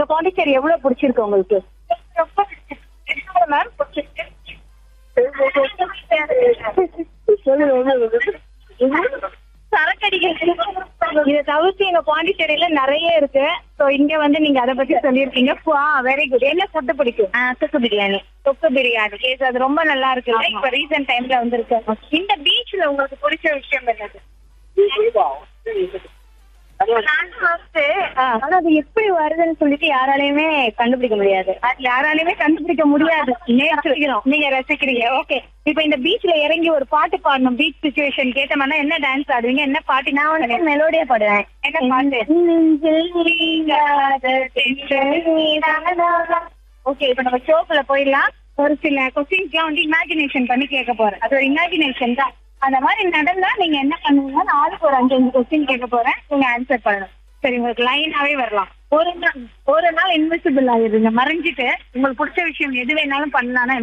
இங்க பாண்டிச்சேரி எவ்வளவு பிடிச்சிருக்கு உங்களுக்கு ரொம்ப பிடிச்சிருக்கு மேம் பிடிச்சிருக்கு இதை தவிர்த்து எங்க பாண்டிச்சேரியில நிறைய இருக்கு சோ இங்க வந்து நீங்க அதை பத்தி சொல்லியிருக்கீங்க வெரி குட் என்ன ஃபுட் பிடிக்கும் தொக்கு பிரியாணி தொக்கு பிரியாணி Yes, அது ரொம்ப நல்லா இருக்கு இப்ப ரீசெண்ட் டைம்ல வந்திருக்கு இந்த பீச்ல உங்களுக்கு பிடிச்ச விஷயம் என்னது ஆனா அது எப்படி வருதுன்னு சொல்லிட்டு யாராலையுமே கண்டுபிடிக்க முடியாது அது யாராலையுமே கண்டுபிடிக்க முடியாது ரசிக்கிறோம் நீங்க ரசிக்கிறீங்க ஓகே இப்ப இந்த பீச்ல இறங்கி ஒரு பாட்டு பாடணும் பீச் சுச்சுவேஷன் கேட்ட மாதிரி என்ன டான்ஸ் ஆடுவீங்க என்ன பாட்டு நான் வந்து மெலோடியா பாடுவேன் என்ன பாட்டு ஓகே இப்ப நம்ம ஷோக்குள்ள போயிடலாம் ஒரு சில கொஸ்டின்ஸ்லாம் வந்து இமேஜினேஷன் பண்ணி கேட்க போறேன் அது ஒரு இமேஜினேஷன் தான் அந்த மாதிரி நடந்தா நீங்க என்ன பண்ணுவீங்க ஆளுக்கு ஒரு அஞ்சு அஞ்சு கொஸ்டின் கேட்க போறேன் நீங்க ஆன்சர் பண்ணணும் சரி உங்களுக்கு லைனாவே வரலாம் ஒரு நாள் ஒரு நாள் இன்விசிபிள் ஆயிருங்க மறைஞ்சிட்டு உங்களுக்கு பிடிச்ச விஷயம் எது வேணாலும் பண்ணலாம்னா